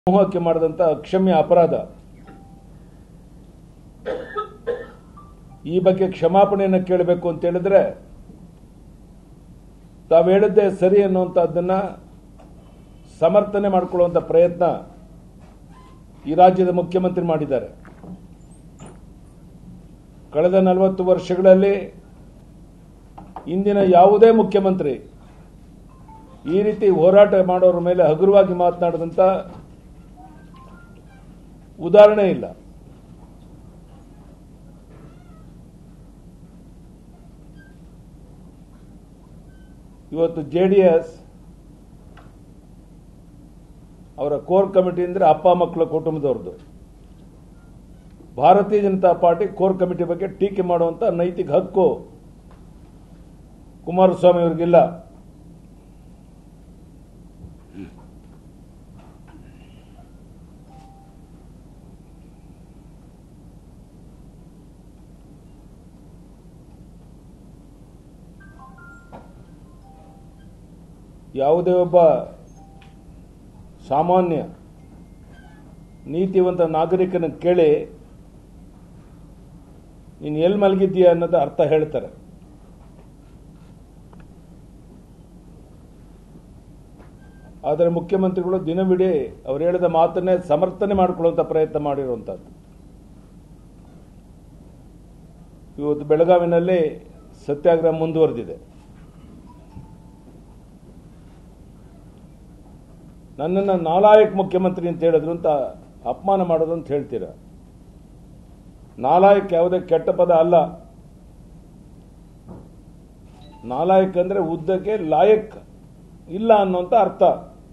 ಸಮೂಹಕ್ಕೆ ಮಾಡಿದಂಥ ಅಕ್ಷಮ್ಯ ಅಪರಾಧ ಈ ಬಗ್ಗೆ ಕ್ಷಮಾಪಣೆಯನ್ನು ಕೇಳಬೇಕು ಅಂತ ಹೇಳಿದ್ರೆ ತಾವು ಹೇಳಿದ್ದೇ ಸರಿ ಅನ್ನುವಂಥದ್ದನ್ನ ಸಮರ್ಥನೆ ಮಾಡಿಕೊಳ್ಳುವಂಥ ಪ್ರಯತ್ನ ಈ ರಾಜ್ಯದ ಮುಖ್ಯಮಂತ್ರಿ ಮಾಡಿದ್ದಾರೆ ಕಳೆದ ನಲವತ್ತು ವರ್ಷಗಳಲ್ಲಿ ಇಂದಿನ ಯಾವುದೇ ಮುಖ್ಯಮಂತ್ರಿ ಈ ರೀತಿ ಹೋರಾಟ ಮಾಡೋರ ಮೇಲೆ ಹಗುರವಾಗಿ ಮಾತನಾಡಿದಂಥ ಉದಾಹರಣೆ ಇಲ್ಲ ಇವತ್ತು ಜೆ ಡಿ ಎಸ್ ಅವರ ಕೋರ್ ಕಮಿಟಿ ಅಂದರೆ ಅಪ್ಪ ಮಕ್ಕಳ ಕುಟುಂಬದವ್ರದ್ದು ಭಾರತೀಯ ಜನತಾ ಪಾರ್ಟಿ ಕೋರ್ ಕಮಿಟಿ ಬಗ್ಗೆ ಟೀಕೆ ಮಾಡುವಂತ ನೈತಿಕ ಹಕ್ಕು ಕುಮಾರಸ್ವಾಮಿ ಅವರಿಗಿಲ್ಲ ಯಾವುದೇ ಒಬ್ಬ ಸಾಮಾನ್ಯ ನೀತಿವಂತ ನಾಗರಿಕನ ಕೇಳಿ ನೀನು ಎಲ್ಲಿ ಮಲಗಿದ್ದೀಯ ಅನ್ನೋದು ಅರ್ಥ ಹೇಳ್ತಾರೆ ಆದರೆ ಮುಖ್ಯಮಂತ್ರಿಗಳು ದಿನವಿಡೀ ಅವ್ರು ಹೇಳಿದ ಮಾತನ್ನೇ ಸಮರ್ಥನೆ ಮಾಡಿಕೊಳ್ಳುವಂಥ ಪ್ರಯತ್ನ ಮಾಡಿರುವಂಥದ್ದು ಇವತ್ತು ಬೆಳಗಾವಿನಲ್ಲಿ ಸತ್ಯಾಗ್ರಹ ಮುಂದುವರೆದಿದೆ ನನ್ನನ್ನು ನಾಲಾಯಕ್ ಮುಖ್ಯಮಂತ್ರಿ ಅಂತ ಹೇಳಿದ್ರು ಅಂತ ಅಪಮಾನ ಮಾಡೋದು ಅಂತ ಹೇಳ್ತೀರ ನಾಲಾಯಕ್ ಯಾವುದೇ ಕೆಟ್ಟ ಪದ ಅಲ್ಲ ನಾಲಾಯಕ್ ಅಂದ್ರೆ ಉದ್ದಕ್ಕೆ ಲಾಯಕ್ ಇಲ್ಲ ಅನ್ನೋಂಥ ಅರ್ಥ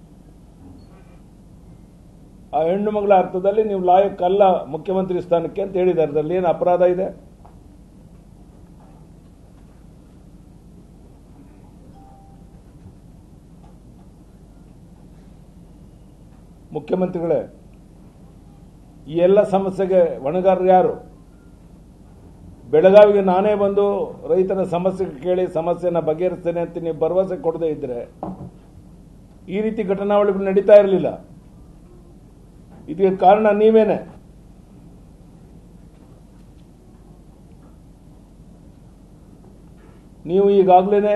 ಆ ಹೆಣ್ಣು ಮಗಳ ಅರ್ಥದಲ್ಲಿ ನೀವು ಲಾಯಕ್ ಅಲ್ಲ ಮುಖ್ಯಮಂತ್ರಿ ಸ್ಥಾನಕ್ಕೆ ಅಂತ ಹೇಳಿದ್ದಾರೆ ಅದರಲ್ಲಿ ಏನು ಅಪರಾಧ ಇದೆ ಮುಖ್ಯಮಂತ್ರಿಗಳೇ ಈ ಎಲ್ಲ ಸಮಸ್ಯೆಗೆ ಹೊಣೆಗಾರರು ಯಾರು ಬೆಳಗಾವಿಗೆ ನಾನೇ ಬಂದು ರೈತರ ಸಮಸ್ಯೆ ಕೇಳಿ ಸಮಸ್ಯೆನ ಬಗೆಹರಿಸ್ತೇನೆ ಅಂತ ನೀವು ಭರವಸೆ ಕೊಡದೇ ಇದ್ರೆ ಈ ರೀತಿ ಘಟನಾವಳಿಗಳು ನಡೀತಾ ಇರಲಿಲ್ಲ ಇದಕ್ಕೆ ಕಾರಣ ನೀವೇನೆ ನೀವು ಈಗಾಗಲೇ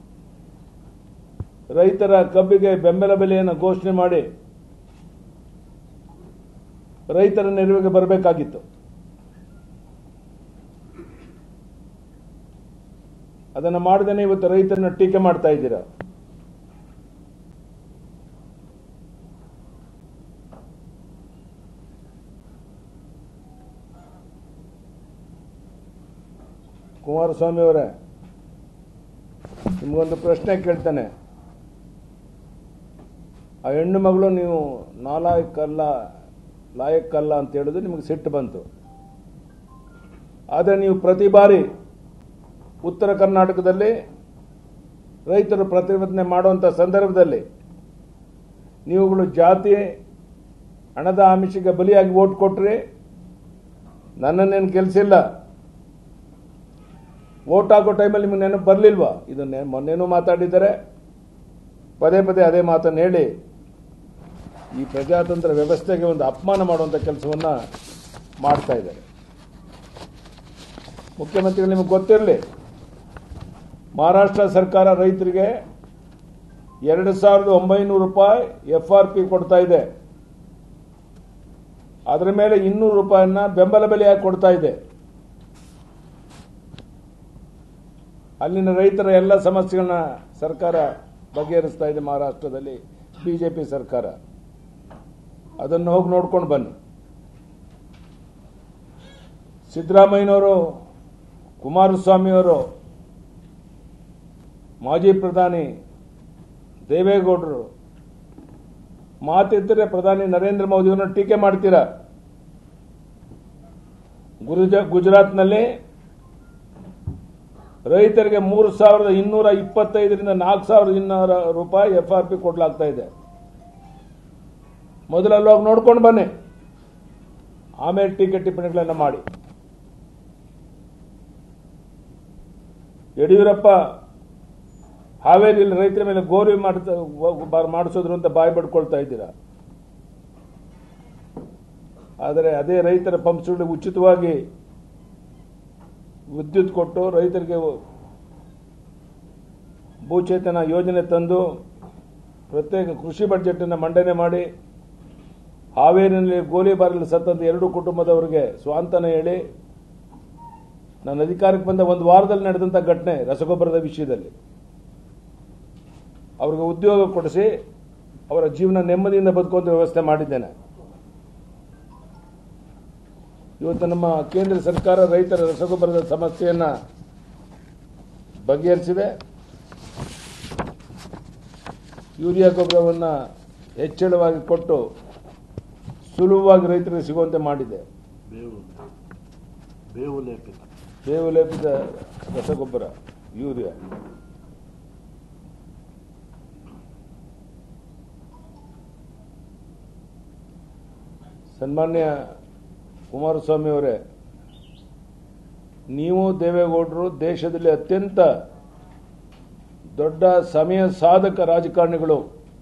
ರೈತರ ಕಬ್ಬಿಗೆ ಬೆಂಬಲ ಬೆಲೆಯನ್ನು ಘೋಷಣೆ ಮಾಡಿ ರೈತರ ನೆರವಿಗೆ ಬರಬೇಕಾಗಿತ್ತು ಅದನ್ನು ಮಾಡದೇನೆ ಇವತ್ತು ರೈತರನ್ನ ಟೀಕೆ ಮಾಡ್ತಾ ಇದ್ದೀರಾ ಕುಮಾರಸ್ವಾಮಿ ಅವರೇ ನಿಮಗೊಂದು ಪ್ರಶ್ನೆ ಕೇಳ್ತಾನೆ ಆ ಹೆಣ್ಣು ಮಗಳು ನೀವು ನಾಲಾಯಕ್ಕಲ್ಲ ಲಾಯಕ್ಕಲ್ಲ ಅಂತ ಹೇಳಿದ್ರೆ ನಿಮಗೆ ಸಿಟ್ಟು ಬಂತು ಆದರೆ ನೀವು ಪ್ರತಿ ಬಾರಿ ಉತ್ತರ ಕರ್ನಾಟಕದಲ್ಲಿ ರೈತರು ಪ್ರತಿಭಟನೆ ಮಾಡುವಂಥ ಸಂದರ್ಭದಲ್ಲಿ ನೀವುಗಳು ಜಾತಿ ಹಣದ ಆಮಿಷಕ್ಕೆ ಬಲಿಯಾಗಿ ಓಟ್ ಕೊಟ್ರಿ ನನ್ನನ್ನೇನು ಕೆಲಸಿಲ್ಲ ಓಟ್ ಹಾಕೋ ಟೈಮಲ್ಲಿ ನಿಮಗೆ ನೆನಪು ಬರಲಿಲ್ವಾ ಇದನ್ನೇ ಮೊನ್ನೆನೂ ಮಾತಾಡಿದ್ದಾರೆ ಪದೇ ಪದೇ ಅದೇ ಮಾತನ್ನು ಹೇಳಿ ಈ ಪ್ರಜಾತಂತ್ರ ವ್ಯವಸ್ಥೆಗೆ ಒಂದು ಅಪಮಾನ ಮಾಡುವಂಥ ಕೆಲಸವನ್ನು ಮಾಡ್ತಾ ಇದ್ದಾರೆ ಮುಖ್ಯಮಂತ್ರಿಗಳು ನಿಮಗೆ ಗೊತ್ತಿರಲಿ ಮಹಾರಾಷ್ಟ್ರ ಸರ್ಕಾರ ರೈತರಿಗೆ ಎರಡು ಸಾವಿರದ ಒಂಬೈನೂರು ರೂಪಾಯಿ ಎಫ್ ಆರ್ ಪಿ ಕೊಡ್ತಾ ಇದೆ ಅದರ ಮೇಲೆ ಇನ್ನೂರು ರೂಪಾಯಿನ ಬೆಂಬಲ ಬೆಲೆಯಾಗಿ ಕೊಡ್ತಾ ಇದೆ ಅಲ್ಲಿನ ರೈತರ ಎಲ್ಲ ಸಮಸ್ಯೆಗಳನ್ನ ಸರ್ಕಾರ ಬಗೆಹರಿಸ್ತಾ ಇದೆ ಮಹಾರಾಷ್ಟ್ರದಲ್ಲಿ ಬಿಜೆಪಿ ಸರ್ಕಾರ ಅದನ್ನು ಹೋಗಿ ನೋಡ್ಕೊಂಡು ಬನ್ನಿ ಸಿದ್ದರಾಮಯ್ಯನವರು ಕುಮಾರಸ್ವಾಮಿಯವರು ಮಾಜಿ ಪ್ರಧಾನಿ ದೇವೇಗೌಡರು ಮಾತಿದ್ದರೆ ಪ್ರಧಾನಿ ನರೇಂದ್ರ ಮೋದಿಯವರನ್ನು ಟೀಕೆ ಮಾಡ್ತೀರಾ ಗುರುಜ ಗುಜರಾತ್ನಲ್ಲಿ ರೈತರಿಗೆ ಮೂರು ಸಾವಿರದ ಇನ್ನೂರ ಇಪ್ಪತ್ತೈದರಿಂದ ನಾಲ್ಕು ಸಾವಿರದ ಇನ್ನೂರ ರೂಪಾಯಿ ಎಫ್ ಆರ್ ಪಿ ಕೊಡಲಾಗ್ತಾ ಇದೆ ಮೊದಲಲ್ಲಿ ಹೋಗಿ ನೋಡ್ಕೊಂಡು ಬನ್ನಿ ಆಮೇಲೆ ಟೀಕೆ ಟಿಪ್ಪಣಿಗಳನ್ನು ಮಾಡಿ ಯಡಿಯೂರಪ್ಪ ಹಾವೇರಿಯಲ್ಲಿ ರೈತರ ಮೇಲೆ ಗೋರಿ ಮಾಡಿಸೋದ್ರು ಅಂತ ಬಾಯಿ ಪಡ್ಕೊಳ್ತಾ ಇದ್ದೀರಾ ಆದರೆ ಅದೇ ರೈತರ ಪಂಪ್ಸ್ಗಳಿಗೆ ಉಚಿತವಾಗಿ ವಿದ್ಯುತ್ ಕೊಟ್ಟು ರೈತರಿಗೆ ಭೂಚೇತನ ಯೋಜನೆ ತಂದು ಪ್ರತ್ಯೇಕ ಕೃಷಿ ಬಜೆಟನ್ನು ಮಂಡನೆ ಮಾಡಿ ಹಾವೇರಿನಲ್ಲಿ ಗೋಲಿಬಾರಲ್ಲಿ ಸತ್ತಂತ ಎರಡು ಕುಟುಂಬದವರಿಗೆ ಸ್ವಾಂತನ ಹೇಳಿ ನನ್ನ ಅಧಿಕಾರಕ್ಕೆ ಬಂದ ಒಂದು ವಾರದಲ್ಲಿ ನಡೆದಂಥ ಘಟನೆ ರಸಗೊಬ್ಬರದ ವಿಷಯದಲ್ಲಿ ಅವ್ರಿಗೆ ಉದ್ಯೋಗ ಕೊಡಿಸಿ ಅವರ ಜೀವನ ನೆಮ್ಮದಿಯಿಂದ ಬದುಕುವಂತ ವ್ಯವಸ್ಥೆ ಮಾಡಿದ್ದೇನೆ ಇವತ್ತು ನಮ್ಮ ಕೇಂದ್ರ ಸರ್ಕಾರ ರೈತರ ರಸಗೊಬ್ಬರದ ಸಮಸ್ಯೆಯನ್ನ ಬಗೆಹರಿಸಿದೆ ಯೂರಿಯಾ ಗೊಬ್ಬರವನ್ನು ಹೆಚ್ಚಳವಾಗಿ ಕೊಟ್ಟು ಸುಲಭವಾಗಿ ರೈತರಿಗೆ ಸಿಗುವಂತೆ ಮಾಡಿದೆ ಬೇವು ಬೇವು ಲೇಪಿತ ಬೇವು ಲೇಪಿತ ರಸಗೊಬ್ಬರ ಯೂರಿಯಾ ಸನ್ಮಾನ್ಯ ಕುಮಾರಸ್ವಾಮಿ ಅವರೇ ನೀವು ದೇವೇಗೌಡರು ದೇಶದಲ್ಲಿ ಅತ್ಯಂತ ದೊಡ್ಡ ಸಮಯ ಸಾಧಕ ರಾಜಕಾರಣಿಗಳು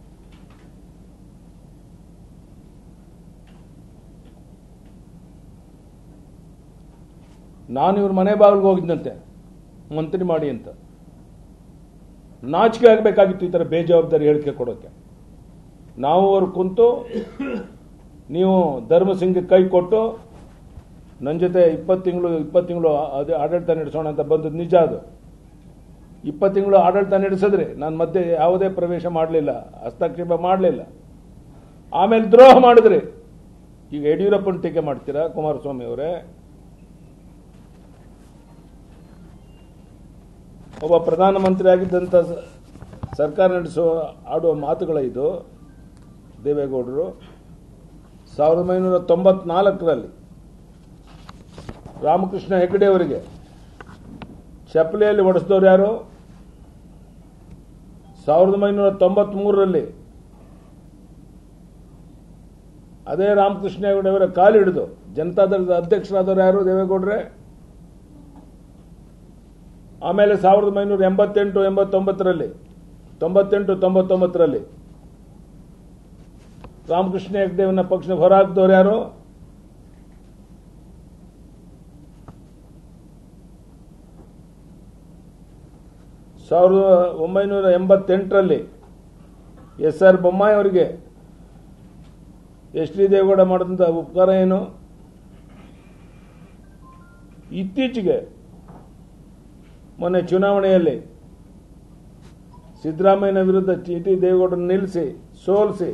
ನಾನು ಇವ್ರ ಮನೆ ಬಾಗಿಲಿಗೆ ಹೋಗಿದ್ದಂತೆ ಮಂತ್ರಿ ಮಾಡಿ ಅಂತ ನಾಚಿಕೆ ಆಗಬೇಕಾಗಿತ್ತು ಈ ಥರ ಬೇಜವಾಬ್ದಾರಿ ಹೇಳಿಕೆ ಕೊಡೋಕ್ಕೆ ನಾವು ಅವ್ರು ಕುಂತು ನೀವು ಧರ್ಮಸಿಂಗ್ಗೆ ಕೈ ಕೊಟ್ಟು ನನ್ನ ಜೊತೆ ಇಪ್ಪತ್ತು ತಿಂಗಳು ಇಪ್ಪತ್ತು ತಿಂಗಳು ಅದೇ ಆಡಳಿತ ನಡೆಸೋಣ ಅಂತ ಬಂದದ್ದು ನಿಜ ಅದು ಇಪ್ಪತ್ತು ತಿಂಗಳು ಆಡಳಿತ ನಡೆಸಿದ್ರೆ ನಾನು ಮಧ್ಯೆ ಯಾವುದೇ ಪ್ರವೇಶ ಮಾಡಲಿಲ್ಲ ಹಸ್ತಕ್ಷೇಪ ಮಾಡಲಿಲ್ಲ ಆಮೇಲೆ ದ್ರೋಹ ಮಾಡಿದ್ರಿ ಈಗ ಯಡಿಯೂರಪ್ಪನ ಟೀಕೆ ಮಾಡ್ತೀರಾ ಕುಮಾರಸ್ವಾಮಿ ಅವರೇ ಒಬ್ಬ ಪ್ರಧಾನಮಂತ್ರಿ ಆಗಿದ್ದಂಥ ಸ- ಸರ್ಕಾರ ನಡೆಸುವ ಆಡುವ ಮಾತುಗಳ ಇದು ದೇವೇಗೌಡರು ಸಾವಿರದ ಒಂಬೈನೂರ ತೊಂಬತ್ನಾಲ್ಕರಲ್ಲಿ ರಾಮಕೃಷ್ಣ ಹೆಗಡೆ ಅವರಿಗೆ ಚಪ್ಪಲಿಯಲ್ಲಿ ಹೊಡೆಸಿದವರು ಯಾರು ಸಾವಿರದ ಒಂಬೈನೂರ ತೊಂಬತ್ಮೂರರಲ್ಲಿ ಅದೇ ರಾಮಕೃಷ್ಣ ಹೆಗಡೆ ಅವರ ಕಾಲು ಹಿಡಿದು ಜನತಾದಳದ ಅಧ್ಯಕ್ಷರಾದವರು ಯಾರು ದೇವೇಗೌಡ್ರೆ ಆಮೇಲೆ ಸಾವಿರದ ಒಂಬೈನೂರ ಎಂಬತ್ತೆಂಟು ಎಂಬತ್ತೊಂಬತ್ತರಲ್ಲಿ ತೊಂಬತ್ತೆಂಟು ತೊಂಬತ್ತೊಂಬತ್ತರಲ್ಲಿ ರಾಮಕೃಷ್ಣ ಹೆಗ್ಡೆಯವನ್ನ ಪಕ್ಷ ಹೊರಹಾಕಿದವರು ಯಾರು ಸಾವಿರದ ಒಂಬೈನೂರ ಎಂಬತ್ತೆಂಟರಲ್ಲಿ ಎಸ್ ಆರ್ ಬೊಮ್ಮಾಯಿ ಅವರಿಗೆ ಎಸ್ ಡಿ ದೇವೇಗೌಡ ಮಾಡಿದಂಥ ಉಪಕಾರ ಏನು ಇತ್ತೀಚೆಗೆ ಮೊನ್ನೆ ಚುನಾವಣೆಯಲ್ಲಿ ಸಿದ್ದರಾಮಯ್ಯನ ವಿರುದ್ಧ ಟಿ ಟಿ ದೇವೇಗೌಡರನ್ನು ನಿಲ್ಲಿಸಿ ಸೋಲಿಸಿ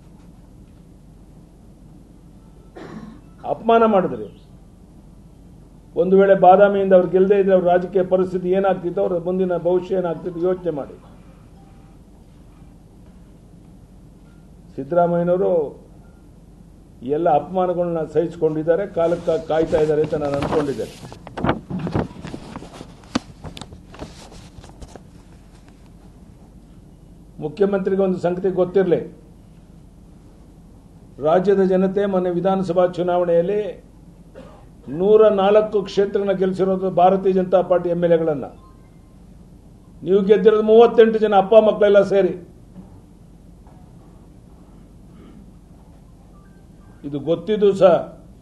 ಅಪಮಾನ ಮಾಡಿದ್ರಿ ಒಂದು ವೇಳೆ ಬಾದಾಮಿಯಿಂದ ಅವ್ರು ಗೆಲ್ಲದೇ ಇದ್ರೆ ಅವ್ರ ರಾಜಕೀಯ ಪರಿಸ್ಥಿತಿ ಏನಾಗ್ತಿತ್ತು ಅವರ ಮುಂದಿನ ಭವಿಷ್ಯ ಏನಾಗ್ತಿತ್ತು ಯೋಚನೆ ಮಾಡಿ ಸಿದ್ದರಾಮಯ್ಯನವರು ಎಲ್ಲ ಅಪಮಾನಗಳನ್ನ ಸಹಿಸಿಕೊಂಡಿದ್ದಾರೆ ಕಾಲಕ್ಕೆ ಕಾಯ್ತಾ ಇದ್ದಾರೆ ಅಂತ ನಾನು ಅನ್ಕೊಂಡಿದ್ದೇನೆ ಮುಖ್ಯಮಂತ್ರಿಗೆ ಒಂದು ಸಂಗತಿ ಗೊತ್ತಿರಲಿ ರಾಜ್ಯದ ಜನತೆ ಮೊನ್ನೆ ವಿಧಾನಸಭಾ ಚುನಾವಣೆಯಲ್ಲಿ ನೂರ ನಾಲ್ಕು ಕ್ಷೇತ್ರಗಳನ್ನ ಗೆಲ್ಲಿಸಿರೋದು Bharatiya Janata party M L ಎಗಳನ್ನ ನೀವು ಗೆದ್ದಿರೋದು ಮೂವತ್ತೆಂಟು ಜನ ಅಪ್ಪ ಮಕ್ಕಳೆಲ್ಲ ಸೇರಿ ಇದು ಗೊತ್ತಿದ್ದು ಸಹ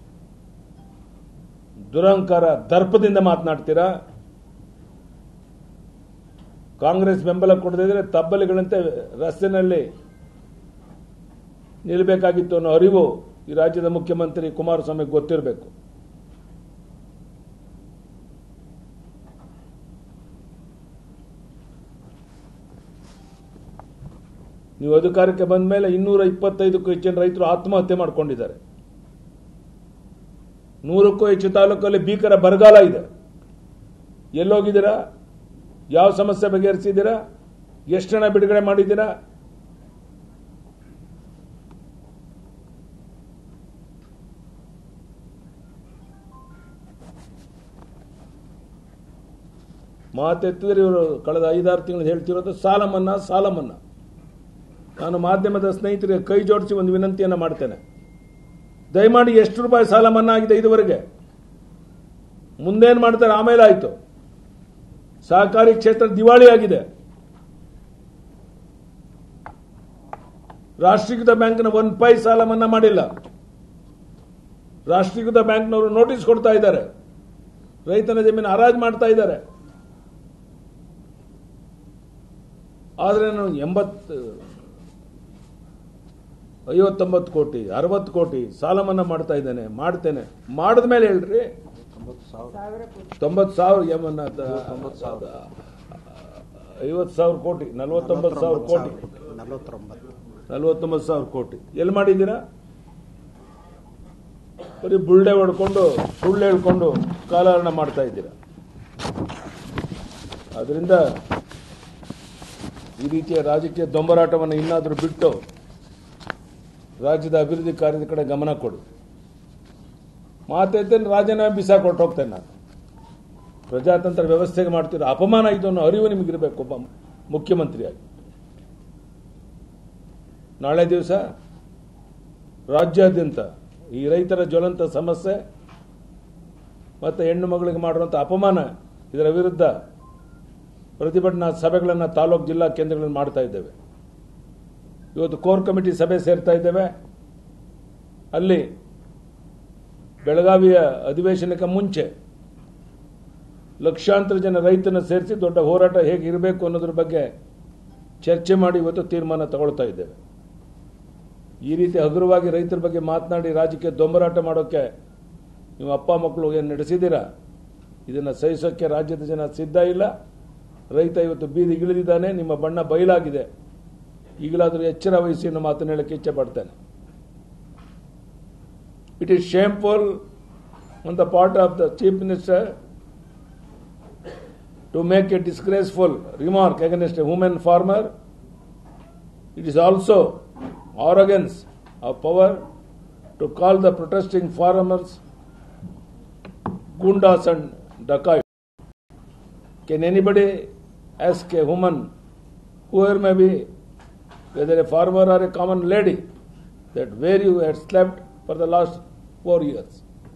ದುರಹಂಕಾರ ದರ್ಪದಿಂದ ಮಾತನಾಡ್ತೀರಾ ಕಾಂಗ್ರೆಸ್ ಬೆಂಬಲ ಕೊಡದಿದ್ರೆ ತಬ್ಬಲಿಗಳಂತೆ ರಸ್ತೆನಲ್ಲಿ ನಿಲ್ಲಬೇಕಾಗಿತ್ತು ಅನ್ನೋ ಅರಿವು ಈ ರಾಜ್ಯದ ಮುಖ್ಯಮಂತ್ರಿ ಕುಮಾರಸ್ವಾಮಿ ಗೊತ್ತಿರಬೇಕು ನೀವು ಅಧಿಕಾರಕ್ಕೆ ಬಂದ ಮೇಲೆ ಇನ್ನೂರ ಇಪ್ಪತ್ತೈದಕ್ಕೂ ಹೆಚ್ಚಿನ ರೈತರು ಆತ್ಮಹತ್ಯೆ ಮಾಡಿಕೊಂಡಿದ್ದಾರೆ ನೂರಕ್ಕೂ ಹೆಚ್ಚು ತಾಲೂಕಲ್ಲಿ ಭೀಕರ ಬರಗಾಲ ಇದೆ ಎಲ್ಲೋಗಿದ್ದೀರಾ ಯಾವ ಸಮಸ್ಯೆ ಬಗೆಹರಿಸಿದ್ದೀರಾ ಎಷ್ಟು ಹಣ ಬಿಡುಗಡೆ ಮಾಡಿದ್ದೀರಾ ಮಾತೆತ್ತಿದ್ರೆ ಇವರು ಕಳೆದ ಐದಾರು ತಿಂಗಳು ಹೇಳ್ತಿರೋದು ಸಾಲ ಮನ್ನಾ ಸಾಲ ಮನ್ನಾ ನಾನು ಮಾಧ್ಯಮದ ಸ್ನೇಹಿತರಿಗೆ ಕೈ ಜೋಡಿಸಿ ಒಂದು ವಿನಂತಿಯನ್ನು ಮಾಡ್ತೇನೆ ದಯಮಾಡಿ ಎಷ್ಟು ರೂಪಾಯಿ ಸಾಲ ಮನ್ನಾ ಆಗಿದೆ ಇದುವರೆಗೆ ಮುಂದೇನು ಮಾಡ್ತಾರೆ ಆಮೇಲೆ ಆಯಿತು ಸಹಕಾರಿ ಕ್ಷೇತ್ರ ದಿವಾಳಿ ಆಗಿದೆ ರಾಷ್ಟ್ರೀಕೃತ ಬ್ಯಾಂಕ್ನ ಒಂದು ಪೈ ಸಾಲ ಮನ್ನಾ ಮಾಡಿಲ್ಲ ರಾಷ್ಟ್ರೀಕೃತ ಬ್ಯಾಂಕ್ನವರು ನೋಟಿಸ್ ಕೊಡ್ತಾ ಇದ್ದಾರೆ ರೈತನ ಜಮೀನು ಹರಾಜು ಮಾಡ್ತಾ ಇದ್ದಾರೆ ಆದರೆ ನಾನು ಎಂಬತ್ತು ಐವತ್ತೊಂಬತ್ತು ಕೋಟಿ ಅರವತ್ತು ಕೋಟಿ ಸಾಲ ಮನ್ನಾ ಮಾಡ್ತಾ ಇದ್ದೇನೆ ಮಾಡ್ತೇನೆ ಮಾಡಿದ ಮೇಲೆ ಹೇಳ್ರಿ ತೊಂಬತ್ತು ಸಾವಿರ ಸಾವಿರ ಕೋಟಿ ತೊಂಬತ್ತು ಸಾವಿರ ಯಮನ್ನ ತೊಂಬತ್ತು ಸಾವಿರ. ಐವತ್ತು ಸಾವಿರ ಕೋಟಿ ನಲವತ್ತೊಂಬತ್ತು ಸಾವಿರ ಕೋಟಿ ನಲವತ್ತೊಂಬತ್ತು ನಲವತ್ತೊಂಬತ್ತು ಸಾವಿರ ಕೋಟಿ ಎಲ್ಲಿ ಮಾಡಿದ್ದೀರಾ ಬರೀ ಬುಳ್ಳೆ ಹೊಡ್ಕೊಂಡು ಸುಳ್ಳು ಹೇಳ್ಕೊಂಡು ಕಾಲಹರಣ ಮಾಡ್ತಾ ಇದ್ದೀರಾ ಅದರಿಂದ ಈ ರೀತಿಯ ರಾಜಕೀಯ ದೊಂಬರಾಟವನ್ನು ಇನ್ನಾದರೂ ಬಿಟ್ಟು ರಾಜ್ಯದ ಅಭಿವೃದ್ಧಿ ಕಾರ್ಯದ ಕಡೆ ಗಮನ ಕೊಡಿ ಮಾತೈತೇನೆ ರಾಜೀನಾಮೆ ಬಿಸಾಕೊಟ್ಟು ಹೋಗ್ತೇನೆ ನಾನು ಪ್ರಜಾತಂತ್ರ ವ್ಯವಸ್ಥೆಗೆ ಮಾಡ್ತಿರೋ ಅಪಮಾನ ಇದು ಅನ್ನೋ ಅರಿವು ನಿಮಗಿರಬೇಕು ಒಬ್ಬ ಮುಖ್ಯಮಂತ್ರಿಯಾಗಿ ನಾಳೆ ದಿವಸ ರಾಜ್ಯಾದ್ಯಂತ ಈ ರೈತರ ಜ್ವಲಂತ ಸಮಸ್ಯೆ ಮತ್ತು ಹೆಣ್ಣು ಮಗಳಿಗೆ ಮಾಡುವಂಥ ಅಪಮಾನ ಇದರ ವಿರುದ್ಧ ಪ್ರತಿಭಟನಾ ಸಭೆಗಳನ್ನು ತಾಲೂಕು ಜಿಲ್ಲಾ ಕೇಂದ್ರಗಳಲ್ಲಿ ಮಾಡ್ತಾ ಇದ್ದೇವೆ ಇವತ್ತು ಕೋರ್ ಕಮಿಟಿ ಸಭೆ ಸೇರ್ತಾ ಇದ್ದೇವೆ ಅಲ್ಲಿ ಬೆಳಗಾವಿಯ ಅಧಿವೇಶನಕ್ಕೆ ಮುಂಚೆ ಲಕ್ಷಾಂತರ ಜನ ರೈತನ ಸೇರಿಸಿ ದೊಡ್ಡ ಹೋರಾಟ ಹೇಗೆ ಇರಬೇಕು ಅನ್ನೋದ್ರ ಬಗ್ಗೆ ಚರ್ಚೆ ಮಾಡಿ ಇವತ್ತು ತೀರ್ಮಾನ ತಗೊಳ್ತಾ ಇದ್ದೇವೆ ಈ ರೀತಿ ಹಗುರವಾಗಿ ರೈತರ ಬಗ್ಗೆ ಮಾತನಾಡಿ ರಾಜಕೀಯ ದೊಂಬರಾಟ ಮಾಡೋಕ್ಕೆ ನೀವು ಅಪ್ಪ ಮಕ್ಕಳು ಏನು ನಡೆಸಿದ್ದೀರಾ ಇದನ್ನು ಸಹಿಸೋಕ್ಕೆ ರಾಜ್ಯದ ಜನ ಸಿದ್ಧ ಇಲ್ಲ ರೈತ ಇವತ್ತು ಬೀದಿಗೆ ಇಳಿದಿದ್ದಾನೆ ನಿಮ್ಮ ಬಣ್ಣ ಬಯಲಾಗಿದೆ ಈಗಲಾದರೂ ಎಚ್ಚರ ವಹಿಸಿ ಅನ್ನೋ ಮಾತನ್ನು ಹೇಳಕ್ಕೆ ಇಚ್ಛೆ ಪಡ್ತೇನೆ it is shameful on the part of the chief minister to make a disgraceful remark against a woman farmer. It is also arrogance of power to call the protesting farmers gundas and dacoits. Can anybody ask a woman, whoever may be, whether a farmer or a common lady, that where you had slept for the last four years?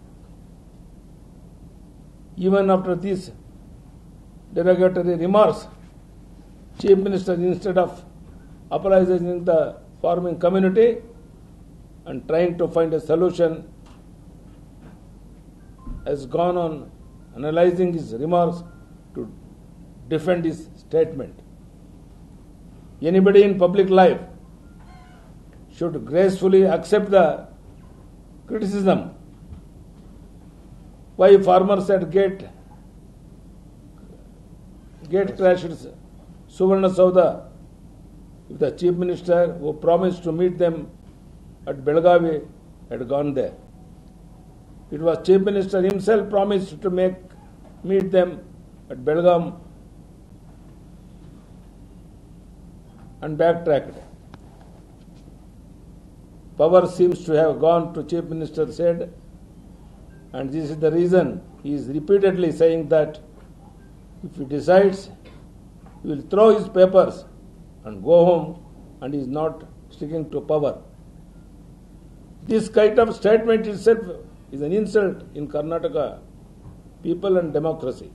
Even after this derogatory remarks, Chief Minister, instead of apologizing the farming community and trying to find a solution, has gone on analyzing his remarks to defend his statement. Anybody in public life should gracefully accept the criticism. Why farmers at gate gate crashed Suvarna Sauda if the chief minister who promised to meet them at Belgavi had gone there. It was chief minister himself promised to make meet them at Belgaum and backtracked. Power seems to have gone to chief minister said and this is the reason he is repeatedly saying that if he decides, he will throw his papers and go home and is not sticking to power. This kind of statement itself is an insult in Karnataka people and democracy.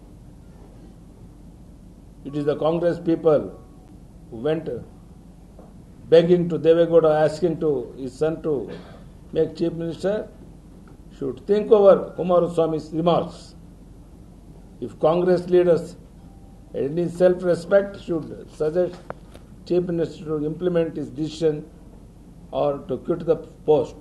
It is the Congress people who went begging to Devegowda, asking to his son to make chief minister, should think over Kumaraswamy's remarks. If Congress leaders had any self-respect should suggest Chief Minister to implement his decision or to quit the post.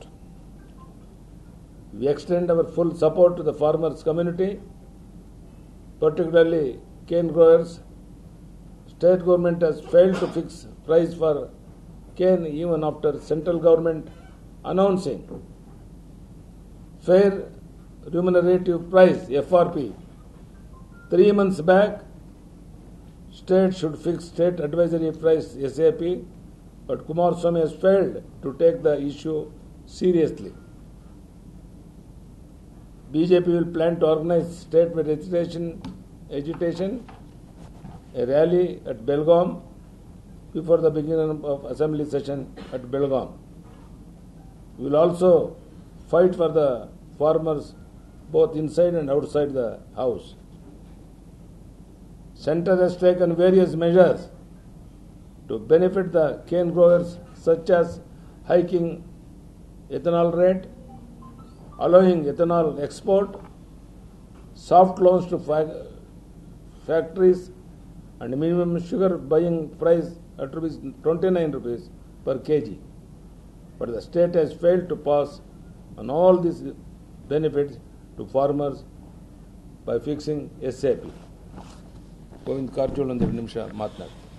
We extend our full support to the farmers community, particularly cane growers. State government has failed to fix price for cane even after central government announcing fair remunerative price FRP Three months back, state should fix state advisory price SAP, but Kumar Swamy has failed to take the issue seriously. BJP will plan to organize state-wide agitation, agitation, a rally at Belgaum before the beginning of assembly session at Belgaum. We will also fight for the farmers both inside and outside the house. Center has taken various measures to benefit the cane growers such as hiking ethanol rate, allowing ethanol export, soft loans to fa- factories, and minimum sugar buying price at rupees 29 rupees per kg. But the state has failed to pass on all these benefits to farmers by fixing SAP. Govind Karjol ಒಂದೆರಡು ನಿಮಿಷ ಮಾತನಾಡಿ